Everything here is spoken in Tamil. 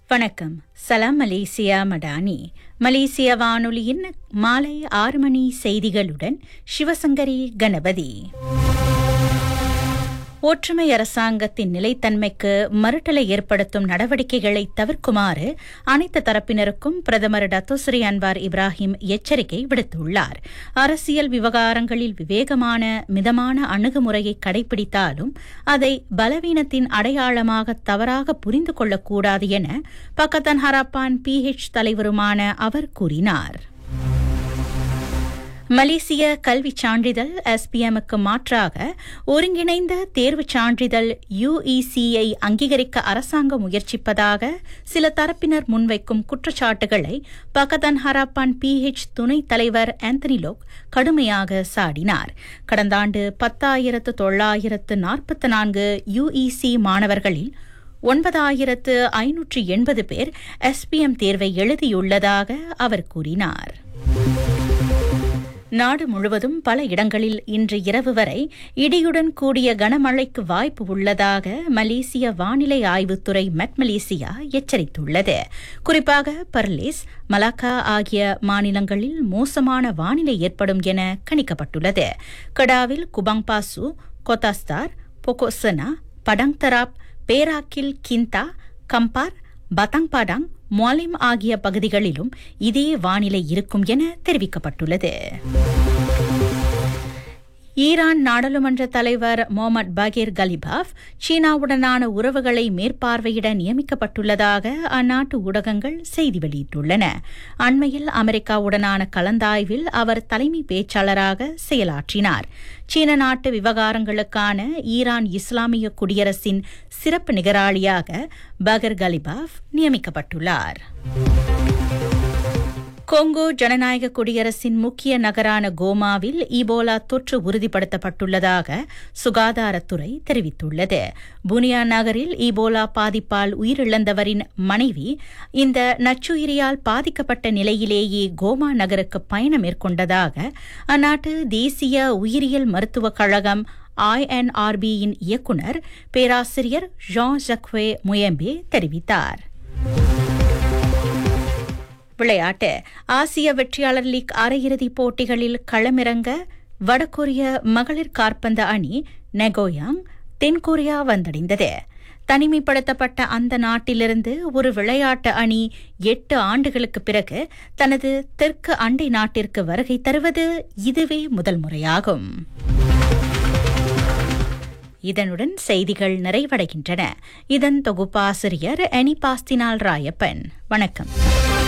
வணக்கம் சலாம் மலேசியா மடானி மலேசிய வானொலியின் மாலை ஆறு மணி செய்திகளுடன் சிவசங்கரி கணபதி ஒற்றுமை அரசாங்கத்தின் நிலைத்தன்மைக்கு மறுட்டலை ஏற்படுத்தும் நடவடிக்கைகளை தவிர்க்குமாறு அனைத்து தரப்பினருக்கும் பிரதமர் டத்தோஸ்ரீ அன்வார் இப்ராஹிம் எச்சரிக்கை விடுத்துள்ளார் அரசியல் விவகாரங்களில் விவேகமான மிதமான அணுகுமுறையை கடைபிடித்தாலும் அதை பலவீனத்தின் அடையாளமாக தவறாக புரிந்து கொள்ளக்கூடாது என பக்கத்தன் ஹராப்பான் பிஹெச் தலைவருமான அவர் கூறினார் மலேசிய கல்விச் சான்றிதழ் எஸ்பிஎம்முக்கு மாற்றாக ஒருங்கிணைந்த தேர்வுச் சான்றிதழ் யுஇசியை அங்கீகரிக்க அரசாங்கம் முயற்சிப்பதாக சில தரப்பினர் முன்வைக்கும் குற்றச்சாட்டுகளை பகதன் ஹராப்பான் பிஹெச் துணைத் தலைவர் ஆந்தனி லோக் கடுமையாக சாடினார் கடந்த ஆண்டு பத்தாயிரத்து தொள்ளாயிரத்து நாற்பத்தி நான்கு யுஇசி மாணவர்களில் ஒன்பதாயிரத்து ஐநூற்று எண்பது பேர் எஸ்பிஎம் தேர்வை எழுதியுள்ளதாக அவர் கூறினார் நாடு முழுவதும் பல இடங்களில் இன்று இரவு வரை இடியுடன் கூடிய கனமழைக்கு வாய்ப்பு உள்ளதாக மலேசிய வானிலை ஆய்வுத்துறை மெட் மலேசியா எச்சரித்துள்ளது குறிப்பாக பர்லேஸ் மலாக்கா ஆகிய மாநிலங்களில் மோசமான வானிலை ஏற்படும் என கணிக்கப்பட்டுள்ளது கடாவில் குபாங்பாசு கொத்தாஸ்தார் பொகோசனா படங்தராப் பேராக்கில் கிந்தா கம்பார் பதங்பாடாங் மொலிம் ஆகிய பகுதிகளிலும் இதே வானிலை இருக்கும் என தெரிவிக்கப்பட்டுள்ளது ஈரான் நாடாளுமன்ற தலைவர் மொஹமட் பகீர் கலிபாஃப் சீனாவுடனான உறவுகளை மேற்பார்வையிட நியமிக்கப்பட்டுள்ளதாக அந்நாட்டு ஊடகங்கள் செய்தி வெளியிட்டுள்ளன அண்மையில் அமெரிக்காவுடனான கலந்தாய்வில் அவர் தலைமை பேச்சாளராக செயலாற்றினார் சீன நாட்டு விவகாரங்களுக்கான ஈரான் இஸ்லாமிய குடியரசின் சிறப்பு நிகராளியாக பகர் கலிபாஃப் நியமிக்கப்பட்டுள்ளார் கொங்கோ ஜனநாயக குடியரசின் முக்கிய நகரான கோமாவில் ஈபோலா தொற்று உறுதிப்படுத்தப்பட்டுள்ளதாக சுகாதாரத்துறை தெரிவித்துள்ளது புனியா நகரில் ஈபோலா பாதிப்பால் உயிரிழந்தவரின் மனைவி இந்த நச்சுயிரியால் பாதிக்கப்பட்ட நிலையிலேயே கோமா நகருக்கு பயணம் மேற்கொண்டதாக அந்நாட்டு தேசிய உயிரியல் மருத்துவக் கழகம் ஐஎன்ஆர்பியின் இயக்குநர் பேராசிரியர் ஜான் ஜக்வே முயம்பே தெரிவித்தார் விளையாட்டு ஆசிய வெற்றியாளர் லீக் அரையிறுதிப் போட்டிகளில் களமிறங்க வடகொரிய மகளிர் காற்பந்து அணி நெகோயாங் தென்கொரியா வந்தடைந்தது தனிமைப்படுத்தப்பட்ட அந்த நாட்டிலிருந்து ஒரு விளையாட்டு அணி எட்டு ஆண்டுகளுக்கு பிறகு தனது தெற்கு அண்டை நாட்டிற்கு வருகை தருவது இதுவே முதல் முறையாகும் இதனுடன் செய்திகள் நிறைவடைகின்றன இதன் தொகுப்பாசிரியர் எனி பாஸ்தினால் ராயப்பன் வணக்கம்